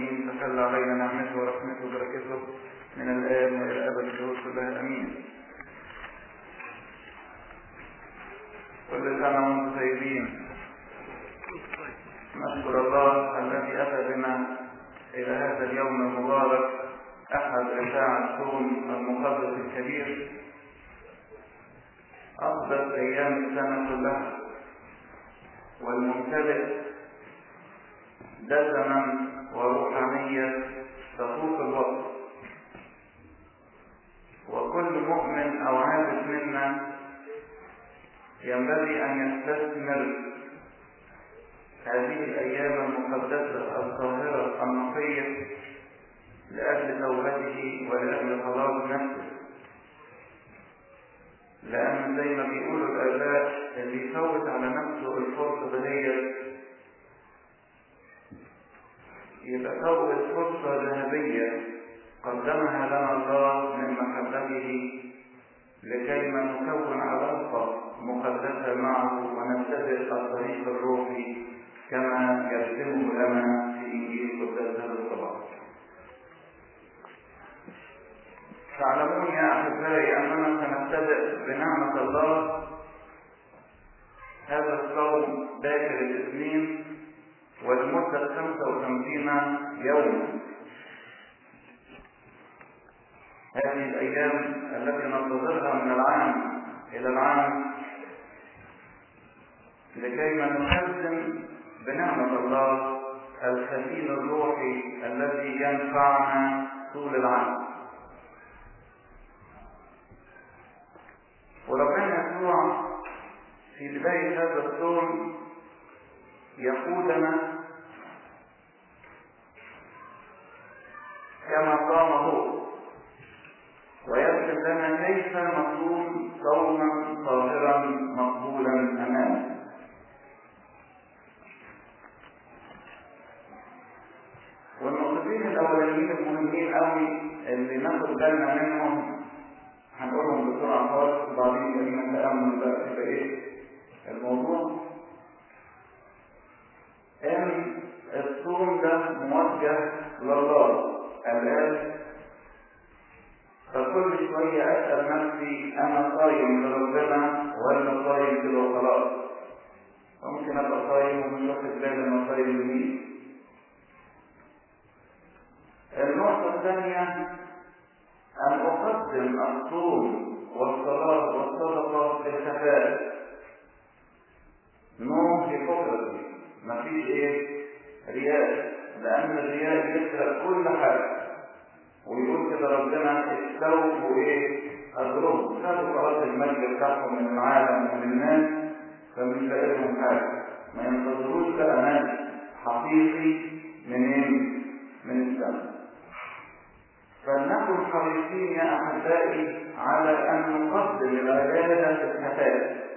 امين تخلى علينا نعمته ورحمته وبركته من الان والى الابد الدهور كلها امين كل سنه وانتم طيبين نشكر الله الذي اتى بنا الى هذا اليوم المبارك احد رفاع الصوم المقدس الكبير افضل ايام السنه كلها والممتلئ دسما وروحانية تفوق الوقت وكل مؤمن أو عابد منا ينبغي أن يستثمر هذه الأيام المقدسة الطاهرة النقية لأجل توبته ولأجل خلاص نفسه لأن زي ما بيقولوا الآباء اللي يفوت على نفسه الفرصة دهيت يبقى فوت فرصة ذهبية قدمها لنا الله من محبته لكي ما نكون علاقة مقدسة معه ونبتدئ الطريق الروحي كما يرسمه لنا في إنجيل قداس هذا الصباح. تعلمون يا أحبائي أننا سنبتدئ بنعمة الله هذا الصوم باكر الاثنين ولمدة 55 يوما هذه الأيام التي ننتظرها من العام إلى العام لكي ما نخزن بنعمة الله الخزين الروحي الذي ينفعنا طول العام وربنا يسوع في بداية هذا الصوم يقودنا كما قام هو ويرسم لنا كيف نصوم صوما طاهرا مقبولا امامه والنقطتين الاولانيين المهمين قوي اللي ناخد بالنا منهم هنقولهم بسرعه خالص وبعدين لما نتامل بقى في ايه الموضوع ان الصوم ده موجه لله الآن فكل شوية أسأل نفسي أنا صايم لربنا ولا صايم كده وخلاص ممكن أبقى صايم ومش واخد بالي أنا صايم لمين النقطة الثانية أن أقدم الصوم والصلاة والصدقة في الخفاء نوم في فكرتي مفيش ايه رياء لان الرياء يسرق كل حاجه ويقول كده ربنا استووا ايه اضربوا خدوا خلاص المجد بتاعهم من العالم ومن الناس فمش لاقي لهم حاجه ما ينتظروش بقى ناس حقيقي منين من السماء فلنكن حريصين يا احبائي على ان نقدم العباده في الخفاء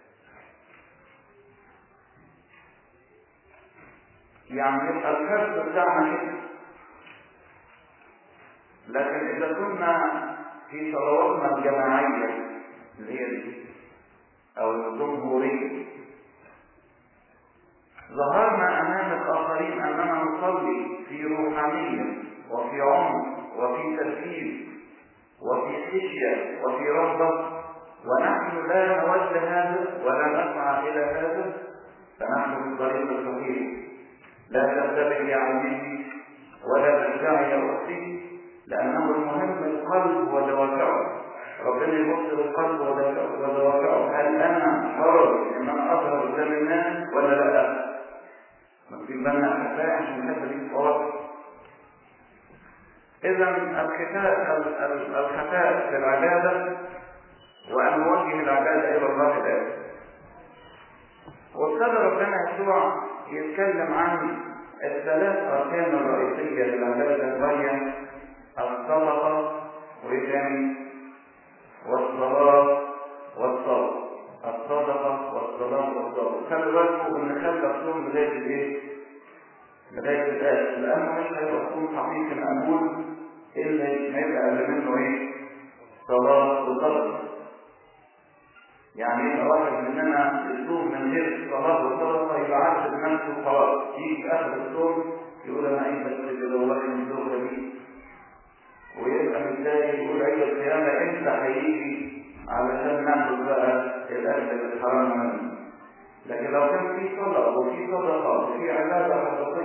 يعني يبقى الحرص بتاعنا كده لكن اذا كنا في صلواتنا الجماعيه اللي هي دي او الجمهوريه ظهرنا امام الاخرين اننا نصلي في روحانيه وفي عمق وفي تركيز وفي خشيه وفي رغبه ونحن لا نود هذا ولا نسعى الى هذا فنحن في الطريق الصحيح لا تنتبه يا عزيزي ولا ترجعي يا اختي لانه المهم القلب ودوافعه ربنا يبص القلب ودوافعه هل انا حر ان انا اظهر قدام الناس ولا لا مكتوب بالنا احبائي عشان نحب دي الفواصل اذا الخفاء الخفاء في العباده وان نوجه العباده الى الله الآن وابتدى ربنا يسوع يتكلم عن الثلاث اركان الرئيسيه للعباده وهي الصدقه وايه والصلاه والصبر الصدقه والصلاه والصبر خلي بالكم ان خلى الصوم لغايه الايه؟ لغايه الاخر لانه مش هيبقى صوم حقيقي مقبول الا ما يبقى اللي منه ايه؟ صلاه وصدقه يعني يبقى واحد مننا يصوم من غير صلاة وصدقة يبقى عارف نفسه خلاص يجي في آخر الصوم يقول أنا إيه بس كده والله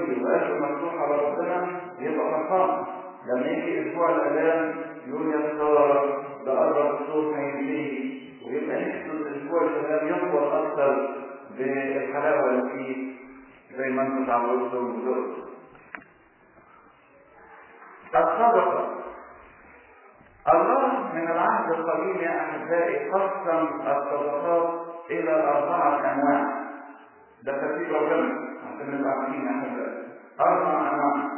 يصلي وقلبه مفتوح على ربنا يبقى فرحان لما يجي اسبوع الاذان يقول يا خساره ده قرب الصوت هينتهي ويبقى نفسه الاسبوع الكلام يطول اكثر بالحلاوه اللي فيه زي ما انتم تعودتم وذوقتم الصدقه الله من العهد القديم يا احبائي قسم الصدقات الى اربعه انواع ده ترتيب ربنا عشان نبقى عارفين يا احبائي اربع انواع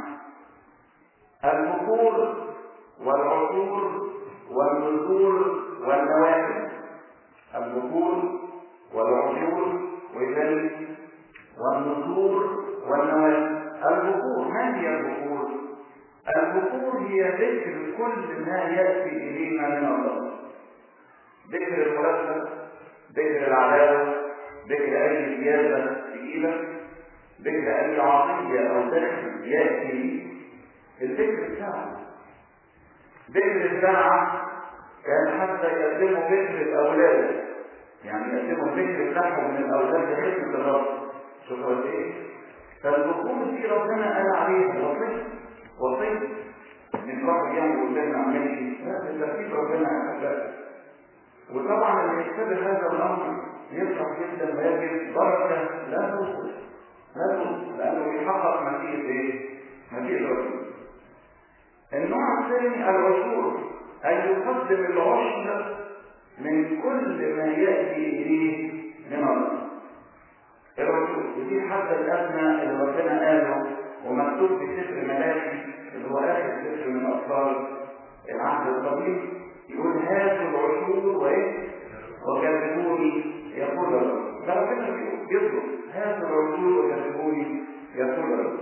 البخور والعطور والنذور والنوافل البخور والعطور وذلك والنذور والنوافل البخور ما هي البخور البخور هي ذكر كل ما ياتي الينا من الله ذكر المرتب ذكر العداوه ذكر اي زياده ثقيله ذكر اي عطيه او دخل ياتي الذكر بتاعه ذكر الساعه كان حتى يقدموا ذكر الاولاد يعني يقدموا الذكر بتاعهم من الاولاد لخدمه الرب شوفوا قد ايه فالبخور دي ربنا قال عليها وصيه وصيه من رب يوم قدامنا عمالي لا ترتيب ربنا أحبائي وطبعا اللي يختبر هذا الامر يفرح جدا ويجد بركه لا توصف لا توصف لانه يحقق مشيئه ايه؟ مشيئه الرسول النوع الثاني العشور ان يقدم العشر من كل ما ياتي اليه من الله الرسول ودي حتى الادنى اللي ربنا قاله ومكتوب في سفر ملاكي اللي هو اخر سفر من اطفال العهد القديم يقول هاتوا العشور وايه وكذبوني يقول الرب ده ربنا بيطلب هاتوا العشور وكذبوني يقول الرب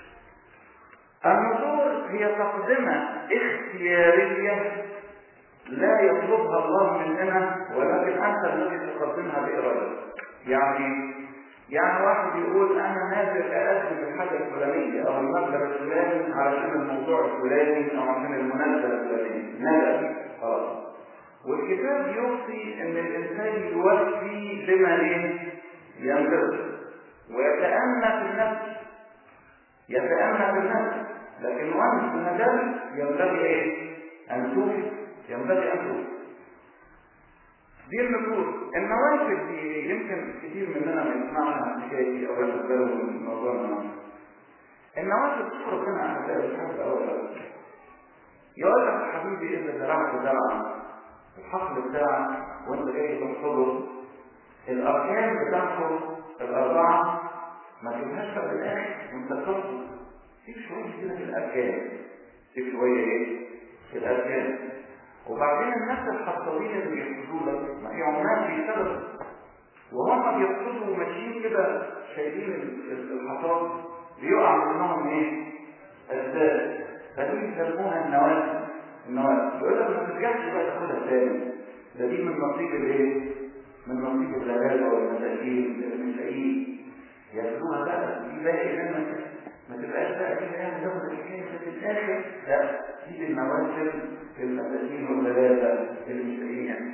النذور هي تقدمة اختيارية لا يطلبها الله مننا ولكن انت الذي تقدمها بارادتك يعني يعني واحد يقول انا نازل اقدم الحاجه الفلانيه او المبلغ الفلاني علشان الموضوع الفلاني او عشان المناسبه الفلانيه نزل خلاص والكتاب يوصي ان الانسان يوفي بما ايه يملكه ويتأنى في النفس يتأنى في النفس لكن وانس نزل ينبغي ايه ان توفي ينبغي ان توفي دي النفوس النوافل دي يمكن كتير مننا ما يسمعش عن الحكايه دي او ياخد باله من الموضوع ده النوافل تفرق هنا عن هذا الحاجه اول يقول لك حبيبي اذا زرعت زرعا الحقل بتاعك وانت جاي تنصبه الاركان بتاعته الاربعه ما تجيبهاش في الاخر وانت تصبه سيب شويه كده في الاركان سيب شويه ايه في الاركان وبعدين الناس الحصادين اللي بيحصدوا لك ما في عمال بيشتغلوا وهم بيحصدوا ماشيين كده شايلين الحصاد بيقع منهم ايه؟ الزاد فدي يسموها النواه النواه يقول لك ما ترجعش بقى تاخدها تاني ده دي من نصيب الايه؟ من نصيب الغلابه والمساكين المساكين ياخدوها بقى دي باقي منك ما تبقاش بقى دي يعني تاخد الحكايه في الاخر لا دي النوافل المساكين والغلابه المساكين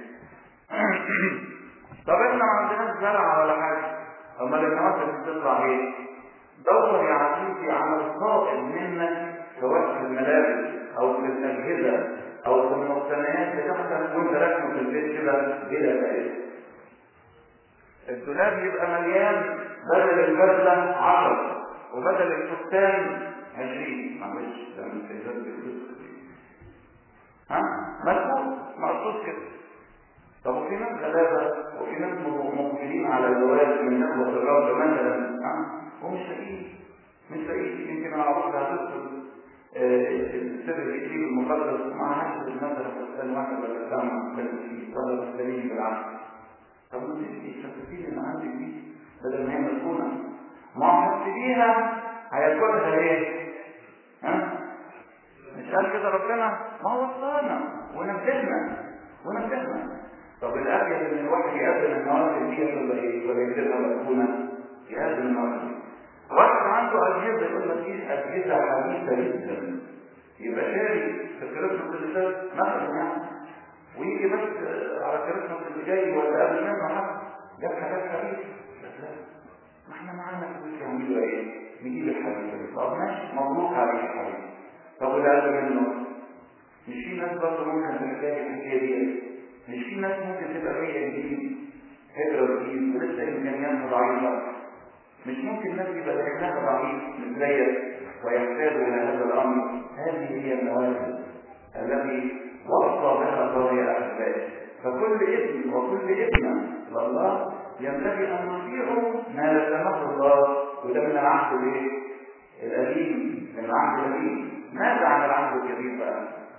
طب احنا ما عندناش زرع ولا حاجه امال النوافل بتطلع ايه؟ دور يا عزيزي على القائم منك سواء في الملابس او في الاجهزه او في المقتنيات بتاعتك وانت راكنه في البيت كده بلا فائده. الدولاب يبقى مليان بدل البدله 10 وبدل الفستان 20 معلش ده من سيدات الفلوس ها مكتوب مقصود كده طب وفي ناس غلابه وفي ناس مقبلين على الزواج من نخوه الرب مثلا ها ومش لاقيين مش لاقيين يمكن انا عرفت هتدخل السر الكتير المقدس مع نفس مثلا فستان واحد ولا سامع ولا فستانين بالعكس طب ما انت الفساتين اللي عندك دي بدل ما هي مسكونه ما هو حسبيها هياكلها ايه؟ ها؟ مش قال كده ربنا ما هو وصانا ونبهنا ونبهنا طب الأبيض ان الواحد يقدم النوافل دي ولا ايه؟ ولا يكتبها مسكونه؟ يقدم النوافل واحد عنده أجهزة يقول لك دي أجهزة حديثة جدا يبقى شاري في كريسماس اللي فات مثلا يعني ويجي بس على كريسماس اللي جاي ولا قبل منه حتى جاب حاجات حديثة بس لا ما احنا معانا فلوس يعملوا ايه؟ نجيب الحبيب طب ماشي مبروك عليك يا حبيبي طب واللي قال منه مش في ناس برضه ممكن تحتاج الحكايه دي مش في ناس ممكن تبقى هي جديد هجرة جديد ولسه امكانياتها ضعيفه مش ممكن ناس يبقى ذهنها ضعيف مثلية ويحتاج الى هذا الامر هذه هي النوافل التي وصى بها ضريع احبائي فكل ابن وكل ابنه لله ينبغي ان نطيعه ما لزمه الله وده من العهد الايه؟ القديم من العهد القديم ماذا عن العهد الجديد بقى؟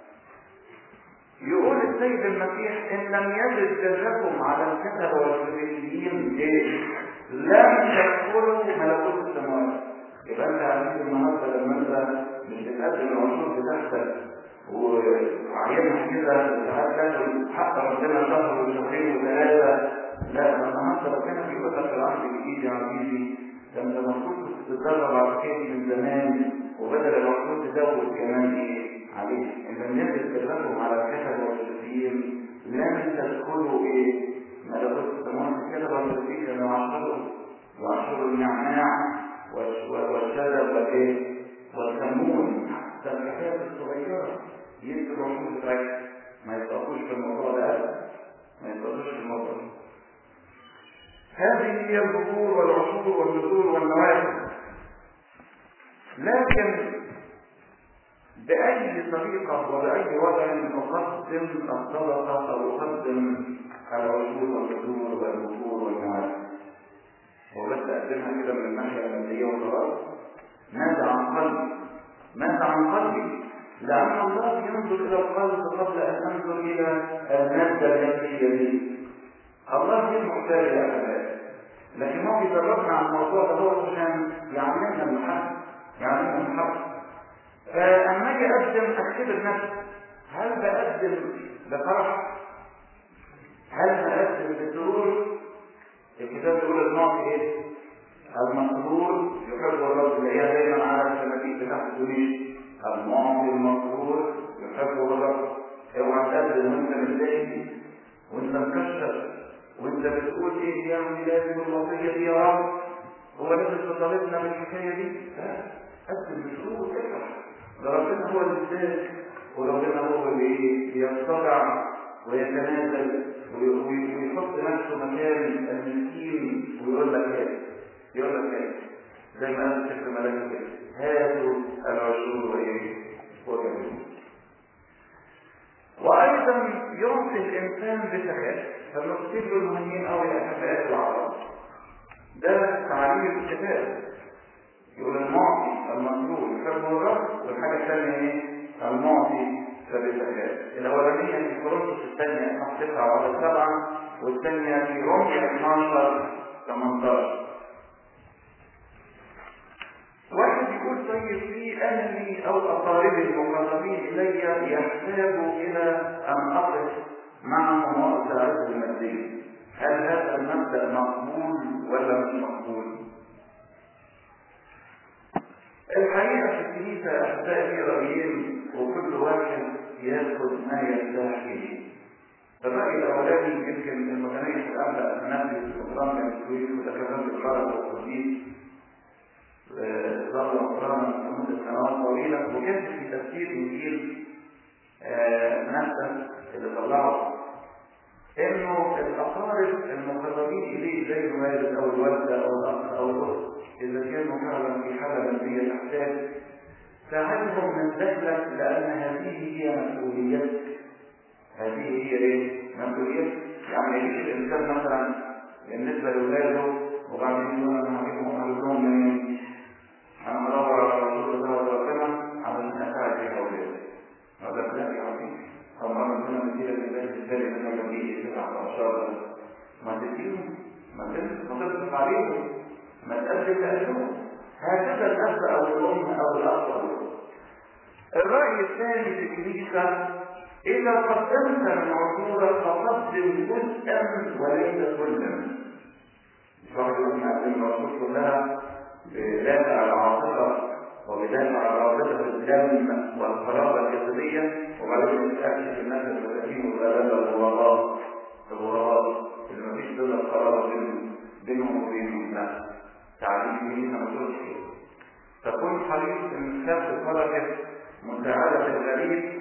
يقول السيد المسيح ان لم يجد جركم على الكتب والفريسيين ايه؟ لم تدخلوا ملكوت السماوات يبقى انت عارف النهارده لما انت مش بتقدم العشور بتاعتك وعينها كده ساعات تاكل حق ربنا شهر وشهرين وثلاثه لا ما النهارده ربنا بيقول لك العهد الجديد يا عزيزي ده انت المفروض تتدرب على الحكايه من زمان وبدل المفروض تزود كمان ايه عليه ان لم يجد كلامهم على الكتب والفريسيين لن تدخلوا ايه ملكوت السماوات الكتب والفريسيين كانوا عشروا وعشروا النعناع والشذب والايه والكمون ده الحكايات الصغيره يدوا العمر بتاعتهم ما يتقوش في الموضوع ده ما يتقوش في الموضوع ده هذه هي البذور والعشور والبذور والنوافل لكن بأي طريقة وبأي وضع أقدم الصدقة أو أقدم العشور والبذور والبذور والنوافل هو بس أقدمها كده من الناحية المادية وخلاص ماذا عن قلبي؟ ماذا عن قلبي؟ لأن الله ينظر إلى القلب قبل أن ينظر إلى المادة التي يليه الله غير محتاج إلى أبدا لكن هو بيدربنا على الموضوع ده هو عشان يعلمنا المحبة يعلمنا المحبة فأما أجي أقدم أختبر نفسي هل بقدم بفرح؟ هل بقدم بسرور؟ الكتاب بيقول المعطي إيه؟ المسرور يحب الرب تلاقيها دايما على الشبكيك بتاعت الدنيا المعطي المسرور يحبه الرب اوعى تقدم وانت متضايق وانت مكشر وانت بتقول ايه يا ميلادي والوصيه دي يا رب هو لازم تطالبنا بالحكايه دي لا قدم بسرور افرح ده ربنا هو اللي اداك وربنا هو اللي بيتطلع ويتنازل ويحط نفسه مكان المسكين ويقول لك ايه يقول لك ايه زي ما قال الشيخ ملاك كده هاتوا العشور وايه وجميل وايضا يعطي الانسان بسخاء فالمسكين دول مهمين قوي احبائي العرب ده تعليم الكتاب يقول المعطي المسرور يحب الرب والحاجه الثانيه ايه المعطي فبالزكاة الأولانية في كورنثوس الثانية أصحاح 9 وعدد 7 والثانية في روميا 12 18 واحد يقول طيب في أهلي أو أقاربي المقربين إلي يحتاجوا إلى أن أقف معهم وأساعدهم المادية هل هذا المبدأ مقبول ولا مش مقبول؟ الحقيقة في الكنيسة أحبائي رأيين وكل واحد ياخذ ما يرتاح فيه. الرأي الأولاني يمكن المغنية الأمر نفس القرآن من الكويت وتكلمت الحرب والتوحيد ظل القرآن لمدة سنوات طويلة وكان في تفسير إنجيل نفسه اللي طلعه إنه الأقارب المقربين إليه زي الوالد أو الوالدة أو الأخ أو الأخت إذا كانوا فعلا في حالة مادية تحتاج ساعدهم من ذلك لأن هذه هي مسؤوليتك هذه هي ايه؟ مسؤوليتك يعني يجيش الإنسان مثلا بالنسبة لأولاده وبعدين يقول أنا هجيبهم أقول لهم منين؟ أنا بدور على رسول الله وربنا علشان أساعد في أولادي أقول لك لا يا عظيم أو مرة ربنا مدير الإنسان الثاني مثلا مدير تسعة عشر ما تديهم ما تصرف عليهم ما تقدم لأهلهم هكذا الأب أو الأم أو الأخ أو الرأي الثاني في الكنيسة إذا قدمت من عشورك فقدم جزءا وليس كلا. واحد يقول نقدم العشور كلها بدافع العاطفة وبدافع رابطة الدم والقرابة الجسدية وبعدين تكتشف الناس المساكين والغلابة والغرباء الغرباء اللي مفيش صلة قرابة بينهم بينهم وبينهم لا تعليم الكنيسة ما تقولش كده فكن حريص ان تاخد بركه مساعده الغريب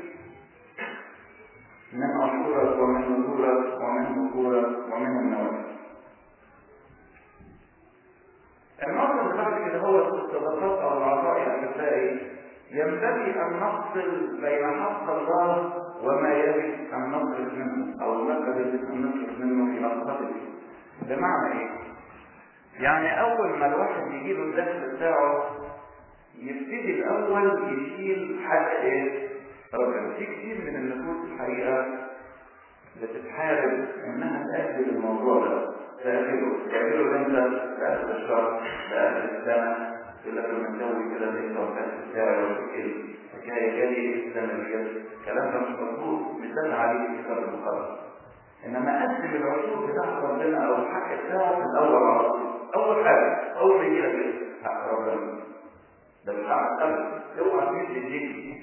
من عشورك ومن نزولك ومن بكورك ومن النوم النقطة اللي بعد كده هو الصدقات أو العطاء يا أحبائي ينبغي أن نفصل بين حق الله وما يجب أن نصرف منه أو المبلغ يجب أن نصرف منه في نفقته بمعنى إيه؟ يعني أول ما الواحد يجي له الدخل بتاعه يبتدي الأول يشيل حاجة إيه؟ ربنا في كتير من النفوس الحقيقة بتتحارب إنها تأجل الموضوع ده تأجله تأجله إمتى؟ لآخر الشهر لآخر السنة يقول لك لما نسوي كده زي التوقيت بتاعي وكده حكاية جالي السنة دي الكلام ده مش مظبوط مش ده عليه في كتاب المقرر إنما قسم العشور بتاع ربنا أو الحق بتاعه في الأول على طول أول حاجة أول ما يجي لك حق ربنا ده مش حق أبدا اوعى تمد الدين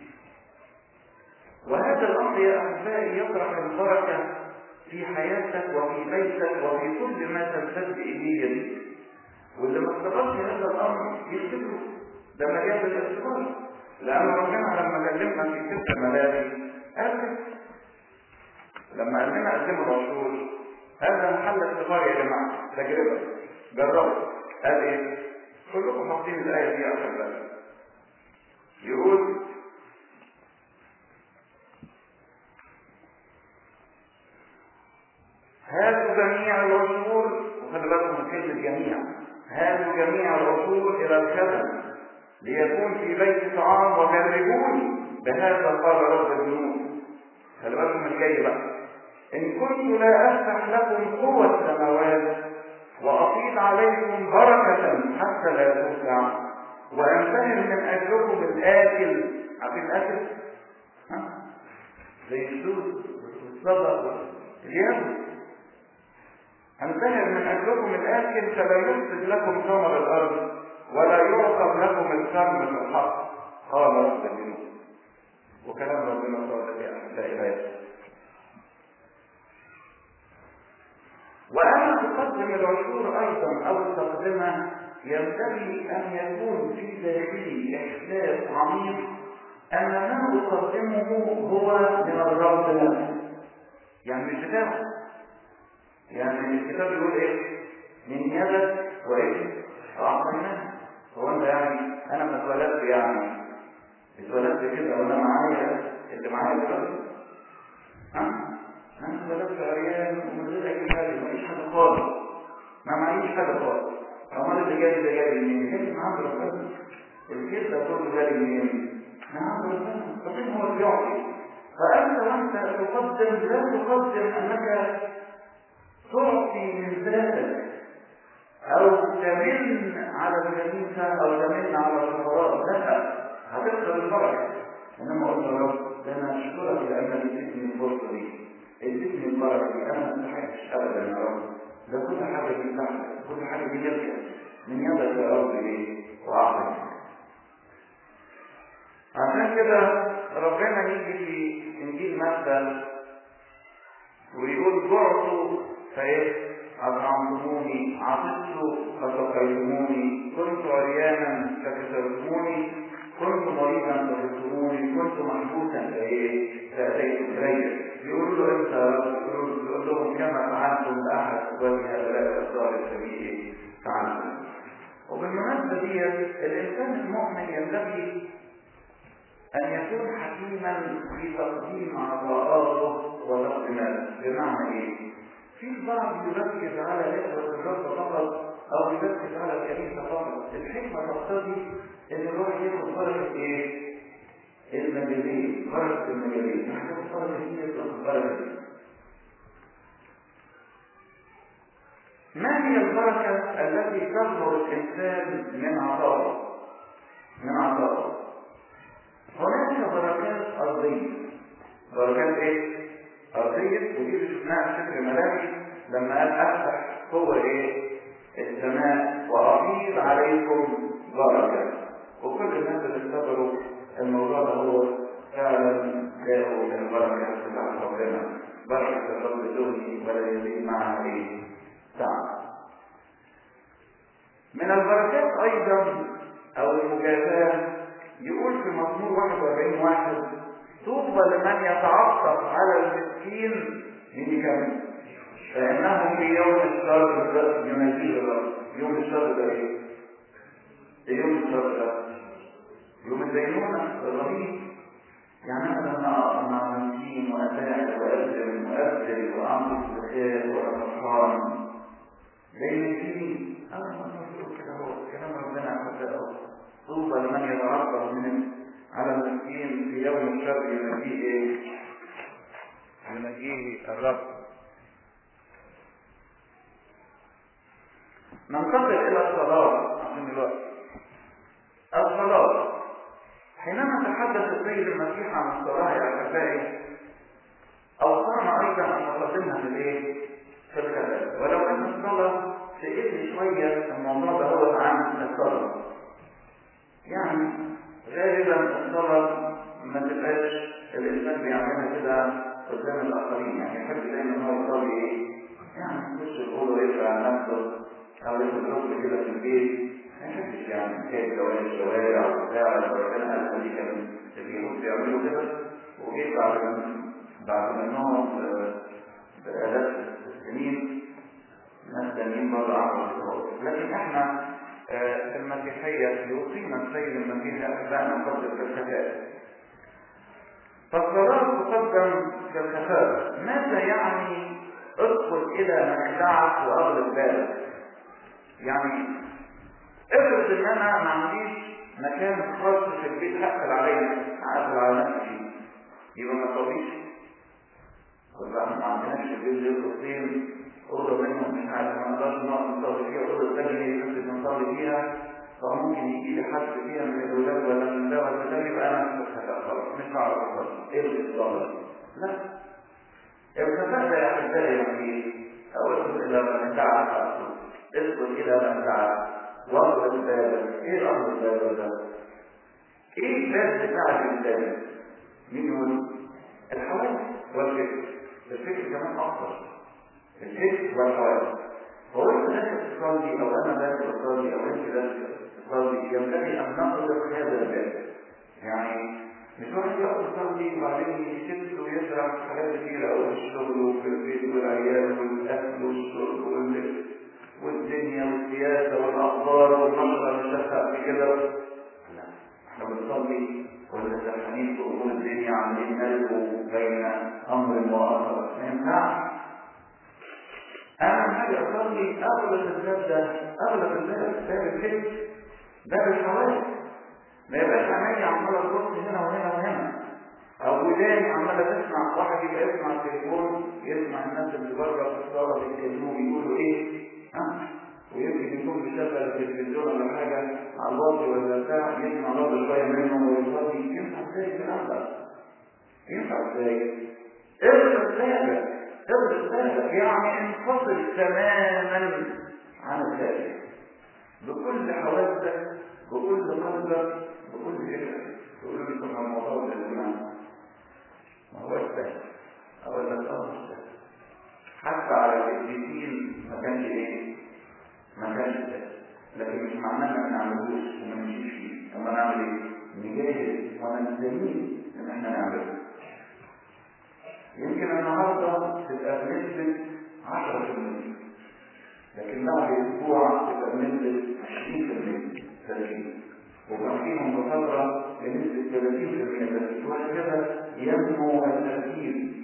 وهذا الأمر يا أحبائي يطرح البركة في حياتك وفي بيتك وفي كل ما تمتد إليه يدك واللي ما استقرش هذا الأمر يفتكره ده مجال الاستقرار لأن ربنا لما كلمنا في ست ملاذ قال لما قال لنا قدموا العشور هذا محل اختبار يا جماعة تجربة جربوا قال ايه؟ كلكم حافظين الآية دي أخر بقى يقول هاتوا جميع العشور وخلي بالكم من كلمة جميع هاتوا جميع العشور إلى الخزن ليكون في بيت طعام وجربوني بهذا قال رب الجنود خلي بالكم من الجاي بقى إن كنت لا أفتح لكم قوة السماوات وأفيض عليكم بركة حتى لا توسع وأنتهر من أجلكم الآكل عارفين الآكل؟ ها؟ زي السود والصدق اليوم أنتهر من أجلكم الآكل فلا يفسد لكم ثمر الأرض ولا يعقب لكم الكرم في الحق قال رب الجنود وكلام ربنا صادق يا أحبائي لا يفسد وأنا أقدم العشور أيضا أو التقدمة ينبغي أن يكون في داخلي إحساس عميق أن ما أقدمه هو من الرب نفسه يعني مش بتاعه يعني الكتاب يقول إيه؟ من يدك وإيه؟ أعطيناه هو أنت يعني أنا ما اتولدت يعني اتولدت كده وأنا معايا اللي معايا دلوقتي ها؟ انا اتولدت عريان ومن غير اي حاجه معيش حاجه خالص ما معيش حاجه خالص امال اللي جاي ده جاي منين؟ جاي من عند ربنا الكيس ده كله جاي منين؟ من عند ربنا ربنا هو اللي يعطي فانت وانت تقدم لا تقدم انك تعطي من ذاتك او تمن على الكنيسه او تمن على الفقراء لا هتخسر البركه انما قلت يا رب ده انا اشكرك لانك اديتني الفرصه دي اديتني البركه دي انا ما استحقش ابدا يا رب ده كل حاجه دي بتاعتك كل حاجه دي يدك من يدك يا رب ايه واعطيك عشان كده ربنا يجي في انجيل متى ويقول جعتوا فايه أطعمتموني عطشت فسقيتموني كنت عريانا فكسرتموني كنت مريضا فزرتموني كنت محبوسا فايه فاتيت الي يقول له انت يقول لهم كما فعلتم باحد اخواني هؤلاء الابطال السبيل فعلتم وبالمناسبه دي الانسان المؤمن ينبغي ان يكون حكيما في تقديم عطاءاته وتقديماته بمعنى ايه؟ في البعض يركز على نسبة الرب فقط أو يركز على الكنيسة فقط الحكمة تقتضي إن الواحد ياخد بركة إيه؟ المجالين بركة المجالين نحن بركة هي تاخد بركة ما هي البركة التي تظهر الإنسان من عطائه؟ من عطائه هناك بركات أرضية بركات إيه؟ أرضية ودي اللي شفناها في فكر ملاكي لما قال أفتح هو إيه؟ السماء وأفيض عليكم بركة وكل الناس اللي افتكروا الموضوع ده هو فعلا جاءوا من البركة بتاعت ربنا بركة الرب الدنيا ولا يزيد معها إيه؟ تعب من البركات أيضا أو المجاهدات الشيطان يقول في مزمور 41 واحد طوبى لمن يتعطف على المسكين من كم فإنه في يوم الشر يناديه الرب يوم الشر ده ايه؟ ايه يوم الشر ده؟ يوم الدينونة الرهيب يعني أنا لما أقف مع المسكين وأساعد وأبذل وأبذل وأنقذ بخير وأتفهم زي الدين أنا المفروض كده هو كلام ربنا عز طوبى لمن يتعرض من على المسكين في يوم الشر يناديه ايه؟ يناديه الرب ننتقل الى الصلاه عشان الوقت الصلاه حينما تحدث السيد المسيح عن الصلاه يا احبائي اوصانا ايضا ان نقدمها في الايه؟ في الكلام ولو ان الصلاه سئلني شويه الموضوع ده هو عن الصلاه يعني غالبا الصلاه ما تبقاش الانسان بيعملها كده قدام الاخرين يعني يحب دايما هو يصلي ايه؟ يعني يخش الاوضه ويقفل على نفسه او يخش كده في البيت ما يحبش يعني حكايه جواز الشوارع وبتاع ربنا قال دي كان اليهود بيعملوا كده وجيت بعد بعد منهم بآلاف السنين ناس تانيين برضه عملوا لكن احنا في المسيحية يوصينا السيد المسيح أحبائنا قدر الكفاءة فالصلاة تقدم كالكفاءة ماذا يعني ادخل إلى مخدعك وأغلب بالك يعني افرض ان انا ما عنديش مكان خاص في البيت هقفل عليه هقفل على نفسي فيه يبقى ما تصليش والله احنا ما عندناش في البيت غير اوضتين اوضه منهم مش عارف ما نقدرش نقعد نصلي فيها اوضه الثانيه اللي ممكن نصلي فيها فممكن يجي لي حد فيها من الاولاد ولا من ده ولا ده يبقى انا مش خلاص مش هعرف اصلي ايه اللي تصلي لا الكفاءة يا احبائي يعني ايه؟ اقول الى من دعا ادخل الى من دعا واضرب بابك ايه الامر الباب ده؟ ايه الباب بتاع الانسان؟ مين يقول؟ الحواس والفكر الفكر كمان اكثر الفكر والحواس هو انت داخل تصلي او انا داخل اصلي او انت داخل تصلي ينبغي ان نقدر هذا الباب يعني مش واحد يقعد يصلي وبعدين يشد ويزرع حاجات كتيرة أوي في الشغل وفي البيت والعيال والأكل والشرب واللبس والدنيا والسياسة والأخبار والنشرة اللي شافها قبل كده لا احنا بنصلي ولا سرحانين في أمور الدنيا عاملين نلقوا بين أمر وآخر ما ينفعش أهم حاجة أصلي أغلب الباب ده أغلب الباب باب الفكر باب الحواس ما يبقاش عيني عمالة تبص هنا وهنا وهنا أو وداني عمالة تسمع واحد يبقى يسمع التليفون يسمع الناس اللي بره في الصالة بيتكلموا بيقولوا إيه ها ويمكن يكون بيشغل التلفزيون ولا حاجة على الواطي ولا بتاع يسمع برضه شوية منهم ويصلي ينفع ازاي الكلام ده؟ ينفع ازاي؟ ارجع بالك ارجع بالك يعني انفصل تماما عن الخارج بكل حواسك بكل قلبك بكل فكرك تقول لي كنا الموضوع ده الإيمان ما هو سهل أقول لك أه مش سهل حتى على الإبليسين ما كانش إيه؟ ما كانش سهل لكن مش معناه ما نعملوش وما نمشيش فيه أما نعمل إيه؟ نجاهد ونستميل إن إحنا نعمله يمكن النهارده تبقى بنسبة 10% لكن بعد أسبوع تبقى بنسبة 20% تركيز وكان فيهم مفاضرة بنسبة 30% بس وهكذا ينمو التركيز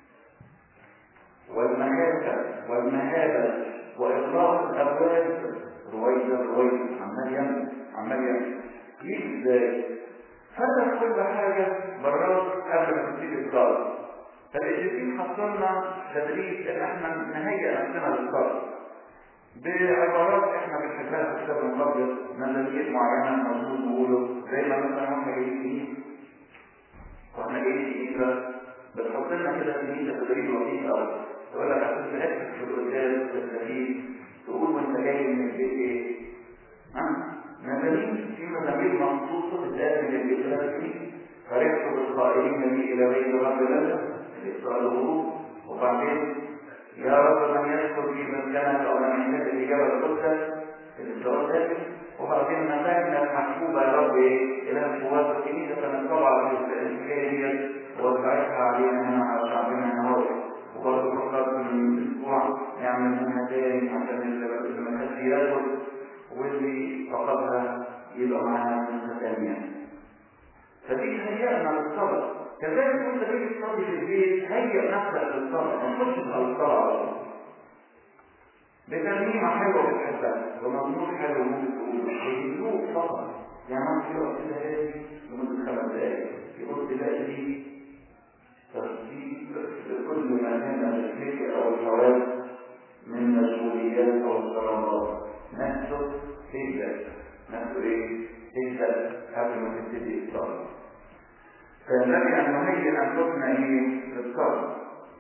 والمهابة والمهابة وإطلاق الأبواب رويدا رويدا عمال ينمو عمال ينمو يجي ازاي؟ فتح كل حاجة بالراس قبل ما تبتدي الصلاة فالإجابين حصلنا تدريب إن احنا نهيئ نفسنا للصلاة بعبارات احنا بنحبها في الكتاب المقدس نظريات معينه المفروض نقوله زي ما مثلا واحنا جايين فيه واحنا جايين في كده بتحط لنا كده كميه تدريب لطيف قوي تقول لك عشان تركز في الرجال تستفيد تقول وانت جاي من البيت ايه؟ ها؟ مزامين في مزامين مخصوصه بتتقال من البيت الاساسي فرحت بالقائلين بي الى بيت الرب لنا الاسراء الغروب وبعدين يا رب من يدخل في مسكنك او من يهتد في جبل القدس الاسراء ذلك وبعدين ما كانت محبوبة يا رب إلى القوات الكنيسة فنطلع في الحكاية دي ووزعتها علينا هنا على شعبنا هنا هو وبرضه فقط من أسبوع نعمل منها تاني عشان اللي ما كانش ياكل واللي فقدها يبقى معانا منها تانية فدي هيئنا للصلاة كذلك وانت تيجي تصلي في البيت هيئ نفسك للصلاة ما تخش على الصلاة على طول بترنيمة حلوة بتحبها ومضمون حلو ممكن تقوله بهدوء فقط يعني ممكن يقعد كده هادي لمدة خمس دقايق يقول تلاقي دي ترتيب لكل ما كان الفكر أو الحواس من مسؤوليات أو الصلوات نفسه تهدى نفسه إيه؟ تهدى قبل ما تبتدي الصلاة فينبغي أن نهيئ أنفسنا إيه؟ للصلاة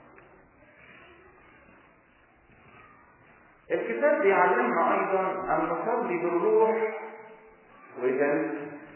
الكتاب بيعلمنا ايضا ان نصلي بالروح وجل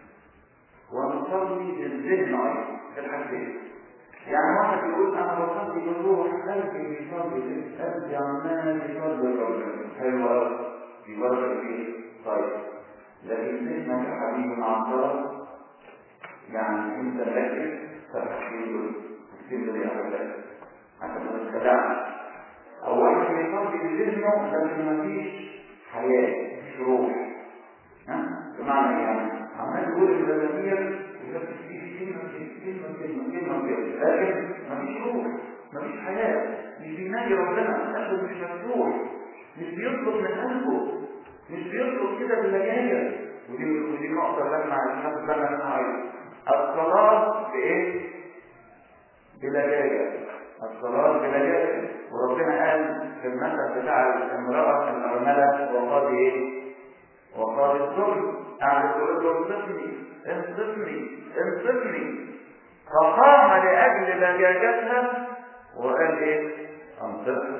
ونصلي بالذهن ايضا في الحاجتين يعني واحد يقول انا بصلي بالروح قلبي بيصلي قلبي عمال يصلي الرجل حلو قوي في بركه ايه طيب لكن ذهنك يا حبيبي مع الصلاه يعني انت مركز فتحكي السر يا حبيبي عشان ما تتخدعش او واحد بيصلي بذهنه لكن مفيش حياه مفيش روح ها بمعنى يعني عمال يقول المزامير ويركز فيه كلمه كلمه كلمه كلمه كلمه لكن مفيش روح مفيش حياه مش بينادي ربنا قلبه مش مفتوح مش بيطلب من قلبه مش بيطلب كده باللجايه ودي ودي نقطه لما الناس لما منها الصلاه بايه؟ بلجايه الصلاه بلجايه وربنا قال في المثل بتاع المرأة الأرملة وقاد إيه؟ وقاد الظلم قاعد تقول له انصفني انصفني انصفني فقام لأجل لجاجتها وقال إيه؟ انصفني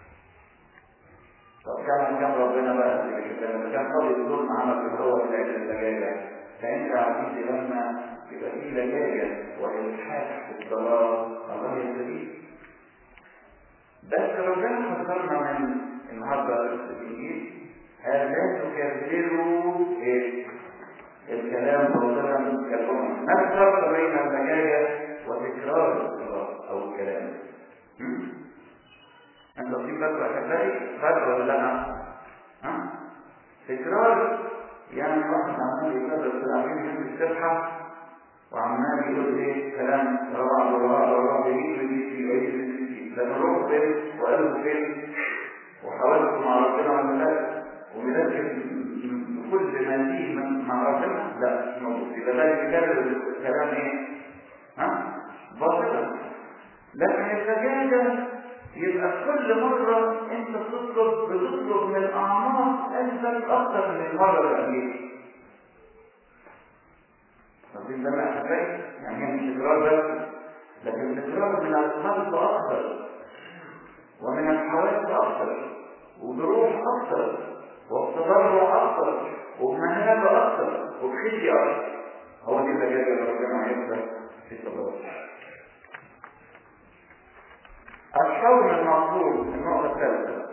طب كان كان ربنا بقى لما كان قاضي الظلم عمل في هو لأجل اللجاجة فأنت عزيزي لما يبقى في لجاجة وإلحاح في الصلاة الله يستفيد بس ربنا حذرنا من النهارده في الانجيل قال لا تكرروا ايه الكلام باطلا كالامم ما الفرق بين اللجاجه وتكرار الصلاه او الكلام انت في فرق احبائي فرق ولا لا ها تكرار يعني واحد عمال يكرر في العميل يمسك السبحه وعمال يقول ايه كلام ربع ربع ربع يجيب يجيب يجيب لما روح فين وقلبه فين وحاولت مع ربنا ولا لا ومركز كل ما فيه مع ربنا لا مش موجود يبقى ده بيكرر الكلام ايه؟ ها؟ باطلا لكن الزجاجة يبقى كل مرة انت بتطلب بتطلب من اعماق قلبك اكتر من المرة اللي قبليها. واخدين بالك يا حبايبي؟ يعني هي مش تكرار بس لكن التكرار من القلب اكثر ومن الحواس اكثر وبروح اكثر وبتضرع اكثر وبمهابه اكثر وبخشيه اكثر هو دي اللي اللي ربنا عايزها في الصلاه الصوم المطلوب النقطه الثالثه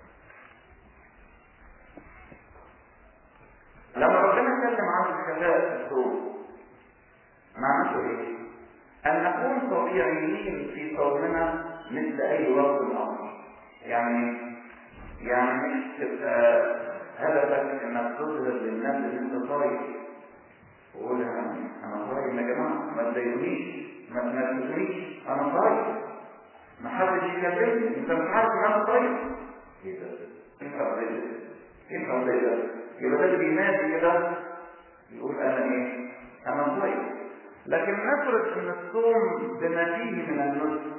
لما ربنا اتكلم عن الشفاء في الصوم معناته ايه؟ أن نكون طبيعيين في صومنا مثل أي وقت آخر. يعني يعني مش تبقى هدفك إنك تظهر للناس إن أنت صايم. وقول أنا صايم يا جماعة ما تضايقونيش ما تنرفزونيش أنا صايم. ما حدش يكلمني أنت مش عارف إن أنا صايم. إيه ده؟ إيه الحرية ده؟ إيه الحرية ده؟ يبقى ده اللي بينادي كده يقول أنا إيه؟ أنا صايم. لكن نفرض ان الصوم بما فيه من النسك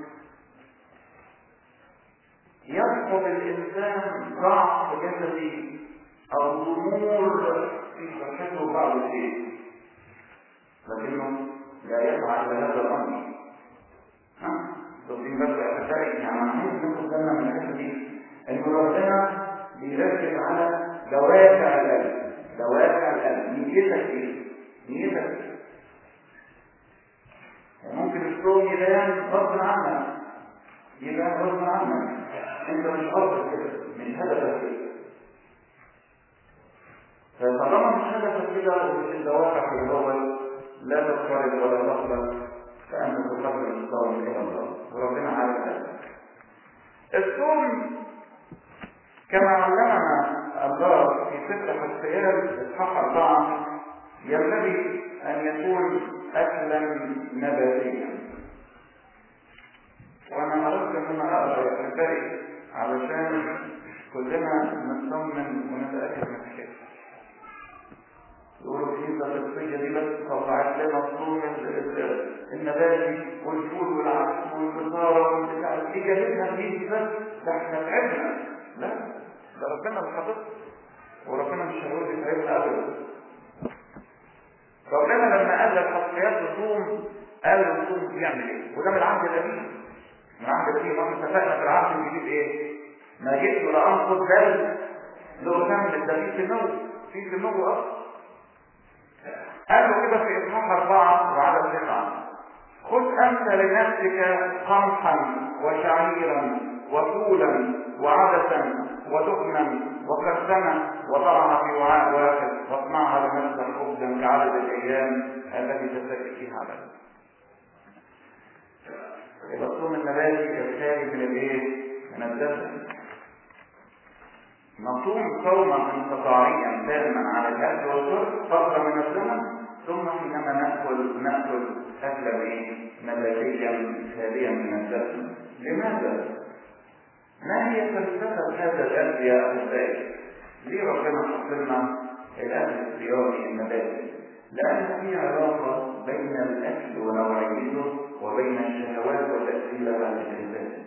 يفقد الانسان ضعف جسدي او ضمور في صحته بعض الشيء لكنه لا يفعل بهذا الامر ها واخدين بالك يا احبائي يعني عايز ناخد بالنا من الحته دي ان ربنا بيركز على دوافع القلب دوافع القلب نيتك ايه؟ نيتك ايه؟ ممكن الصوم يبان غصب عنك يبان غصب عنك انت مش قصدك كده مش هدفك كده فطالما مش كده ومش الدوافع في الاول لا تضطرب ولا تخلق فانت تقدم الصوم الى الله وربنا عارف ذلك الصوم كما علمنا الله في سفر حسيان اصحاح اربعه ينبغي ان يكون اكلا نباتيا وانا اردت ان انا اقرا يا احبائي علشان كلنا نطمن ونتاكد من الشيء يقولوا الكنيسه القبطيه دي بس طلعت لنا الصوم النباتي والفول والعدس والبصاره والبتاع دي جابتنا دي بس ده احنا تعبنا لا ده ربنا اللي حاططها وربنا مش هيقول يتعبنا ابدا ربنا لما قال للحصريات الصوم قال الصوم بيعمل ايه وده من العهد القديم من العهد القديم احنا اتفقنا في العهد الجديد ايه ما جئت لانقض دم لو كان ده في سنو في سنو اصلا قالوا كده في اصحاح اربعه وعدد تسعه خذ انت لنفسك قمحا وشعيرا وفولا وعدسا ودهنا وكرسنا وضعها في وعاء واحد واصنعها لنفسك خبزا كعدد الايام التي تتكئ فيها على يبقى الصوم النباتي الخالي من الايه؟ من الدسم نصوم صوما انقطاعيا دائما على الاكل والشرب فتره من الزمن ثم حينما ناكل ناكل اكلا ايه؟ نباتيا خاليا من الدسم لماذا؟ ما هي فلسفه هذا الاكل يا احبائي؟ ليه ربنا حط لنا الاكل الصيامي النباتي؟ لان في علاقه بين الاكل ونوعيته وبين الشهوات وتاثيرها على الانسان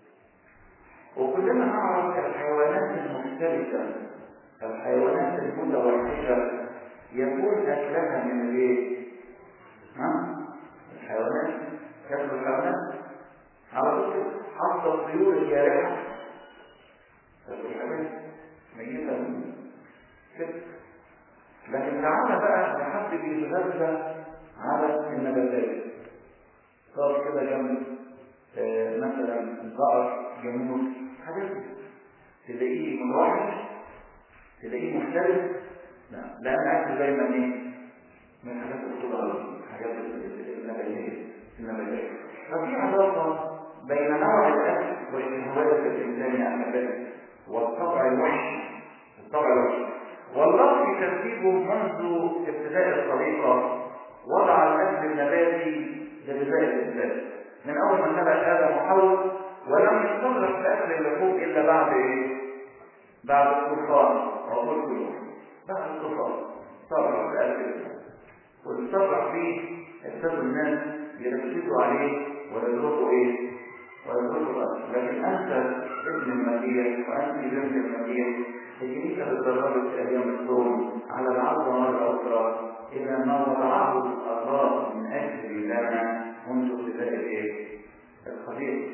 وكلنا نعرف الحيوانات المختلفة الحيوانات المتوحشة يكون أكلها من الايه؟ ها؟ الحيوانات كسر الحيوانات على طول حتى الطيور الجارحة كسر الحيوانات ميتة من كده لكن تعالى بقى لحد بيتغذى على النباتات صار كده جنب آه مثلا بقر جاموس حاجات تلاقيه متوحش تلاقيه مختلف لا لان اكل دايما ايه من الحاجات الخضراء الحاجات النباتيه النباتيه ففي علاقه بين نوع الاكل والشهوات الانسان النباتي والطبع الوحش الطبع الوحش والله في ترتيبه منذ ابتداء الخليقه وضع الاكل النباتي لغذاء الانسان من اول ما خلق ادم وحواء ولم يصرح باكل اللحوم الا بعد ايه؟ بعد الطوفان عقول كلهم بعد الطوفان صرح باكل والصرح فيه ابتدوا الناس يركزوا عليه ويرزقوا ايه؟ ويرزقوا الارض لكن انت ابن المسيح وانت بنت المسيح الكنيسه اتدربت ايام الصوم على العرض مره اخرى الى ما وضعه الله من اجل لنا منذ ابتداء الايه؟ الخليقه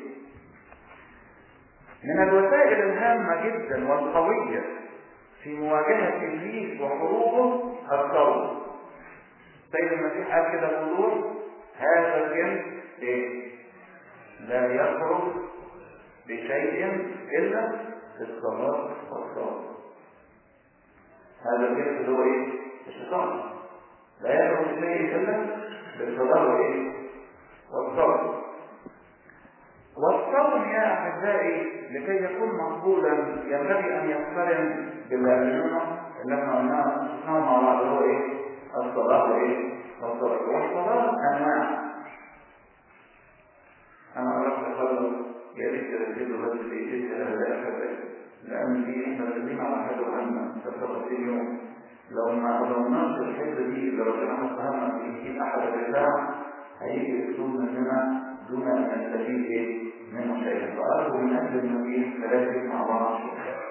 من الوسائل الهامة جدا والقوية في مواجهة إبليس وحروبه الصوم. سيد المسيح قال كده بوضوح هذا الجنس إيه؟ لا يخرج بشيء إلا في الصلاة والصوم. هذا الجنس هو إيه؟ الشيطان. لا يخرج بشيء إلا بالصلاة وإيه؟ والصوم. والصوم يا احبائي لكي يكون مقبولا ينبغي ان يقترن بالامنونه اللي احنا قلناها مع بعض هو ايه؟ الصلاه وايه؟ والصلاه والصلاه انواع انا قربت اخلص يا ريت تركزوا بس في ايه هذا احبائي لان دي احنا راكبين على حاجه مهمه في يوم لو ما قدرناش الحته دي اللي ربنا حطها لنا في ايد احد الرجال هيجي اسلوب مننا دون ان نستفيد ايه منه شيئا فارجو من اجل المسيح ثلاثه مع بعض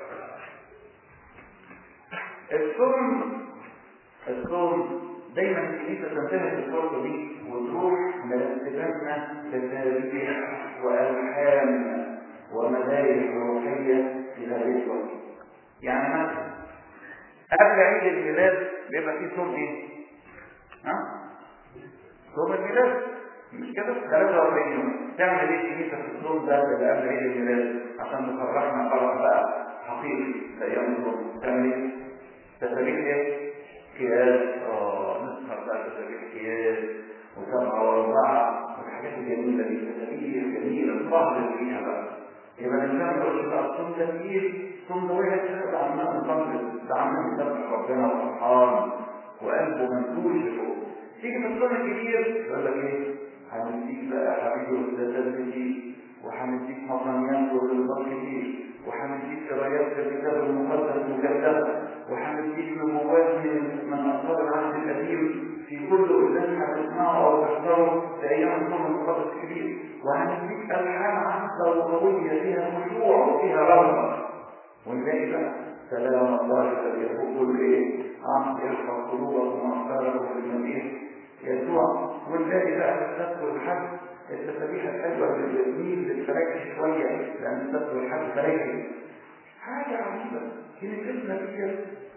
الصوم الصوم دايما الكنيسه تنتهي بالفرصه دي وتروح لاستفادنا تسابيح والحان ومدارس روحيه في هذه الوقت يعني مثلا قبل عيد الميلاد بيبقى فيه صوم ايه؟ ها؟ صوم الميلاد مش كده 43 يوم تعمل ايه الكنيسه في الصوم ده اللي قبل عيد الميلاد عشان تفرحنا فرح بقى حقيقي في ايام الصوم تعمل ايه؟ تسابيح ايه؟ كياس اه نسهر بقى تسابيح كياس وسبعة وأربعة والحاجات الجميلة دي تسابيح جميلة الفضل فيها بقى يبقى الإنسان يقول بقى الصوم ده كتير الصوم ده واحد ده عمال مصلي ده عمال يسبح ربنا وفرحان وقلبه منتوش لفوق تيجي في الصوم الكبير يقول لك ايه هنديك بقى يا حبيبي وسداسات كتير وهنديك مطنيات ورضا كتير وهنديك قرايات في الكتاب المقدس مجددة وهنديك نبوات من من أنصار العهد القديم في كل قداس هتسمعه أو تحضره في أيام الصوم المقدس الكبير وهنديك ألحان عذبة وقوية فيها خشوع وفيها رغبة ونلاقي بقى سلام الله الذي يفوق كل ايه؟ عم يرفع قلوبكم وأفكاركم في المسيح يسوع ونلاقي بقى السبت والحج التسابيح الحلوه اللي بتميل للفراكه شويه لان السبت والحج فراكه حاجه عجيبه كنيستنا دي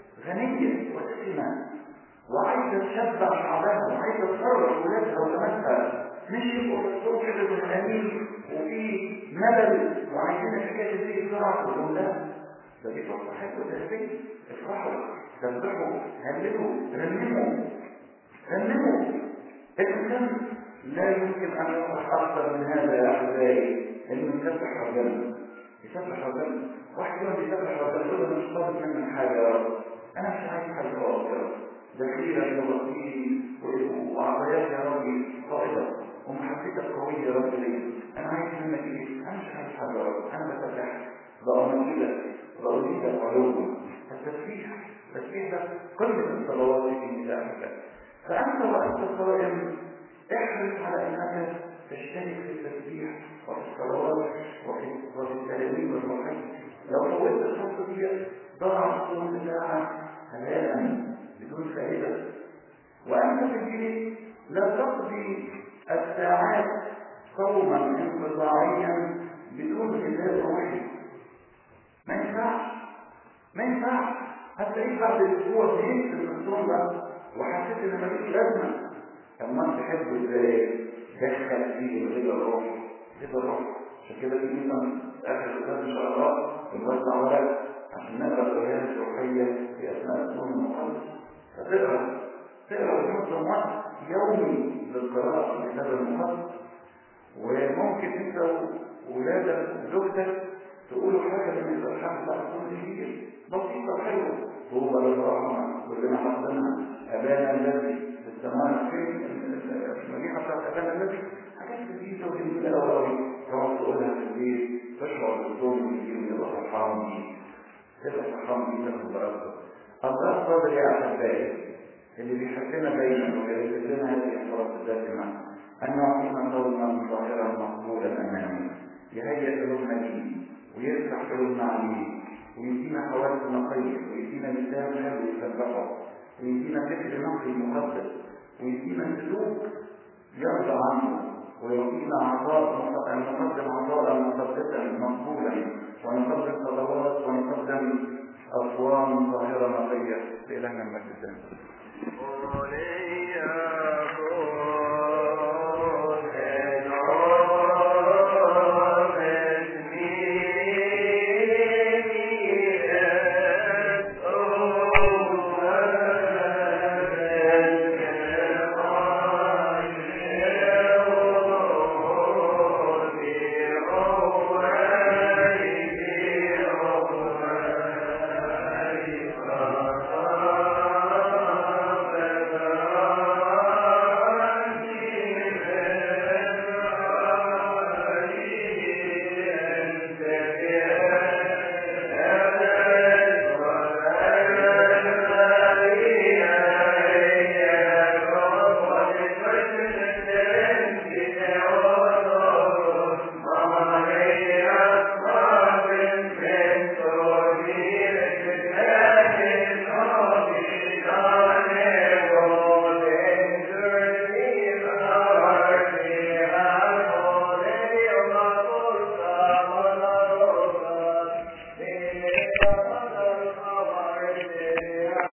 غنيه ودسمه وعايزه تشبع شعبها وعايزه تفرح ولادها وبناتها مش يبقوا الصوت كده زهقانين وفي ملل وعايزين الحكايه دي بسرعه تقول لا ده دي فرصه حلوه ذهبيه افرحوا سبحوا هللوا رنموا رنموا الإنسان لا يمكن أن يصبح أكثر من هذا يا أحبائي إنه يسبح ربنا يسبح ربنا واحد يقول يسبح ربنا يقول أنا مش طالب منك حاجة يا رب أنا مش عايز حاجة خالص يا رب ده خيرك ووصيلي وعطاياك يا ربي فائدة ومحبتك قوية يا رب لي أنا عايز منك إيه؟ أنا مش عايز حاجة يا رب أنا بسبح بأمثلك بأريدك علوم التسبيح التسبيح ده قمة الصلوات في نسائك فأنت وأنت صائم احرص على أنك تشترك في التسبيح وفي الصلوات وفي وفي التلاوين والرحيم لو فوتت الفرصة دي ضاع الصوم ساعة هلاء بدون فائدة وأنت في البيت لا تقضي الساعات صوما انقطاعيا بدون غذاء روحي ما ينفعش ما ينفعش هتلاقيك بعد اسبوع زهقت من الصوم ده وحسيت ان مفيش لازمه اما انت تحب ازاي دخل فيه الغذاء الروحي غذاء الروحي عشان كده في مثلا اخر الكتاب ان شاء الله بنوزع ورق عشان نقرا الايات الروحيه في اثناء الصوم المقدس فتقرا تقرا وتنظم وقت يومي للقراءه في الكتاب المقدس وممكن انت وولادك وزوجتك تقولوا حاجه من الالحان بتاع الصوم الكبير بسيطه وحلوه طوبى للرحمه كلنا حافظينها ابانا الذي في السماء فين المديحه بتاعت ابانا الذي حاجات جديده وجميله قوي تقعد تقولها في البيت تشعر بالصوم الكبير وتبقى فرحان بيه تبقى فرحان بيه تاخد بركه الله صادق يا احبائي اللي بيحبنا دايما ويرتب لنا هذه الفرص الدائمه ان نعطينا قولا ظاهرا مقبولا امامه يهيئ قلوبنا ليه ويفتح قلوبنا عليه ويدينا حواس نقية ويدينا لسان حلو يسبحه ويدينا فكر نقي مقدس ويدينا سلوك يرضى عنه ويعطينا عطاء نقدم عطاء مقدسا مقبولا ونقدم صلوات ونقدم أصوام ظاهرة نقية لإلهنا المجد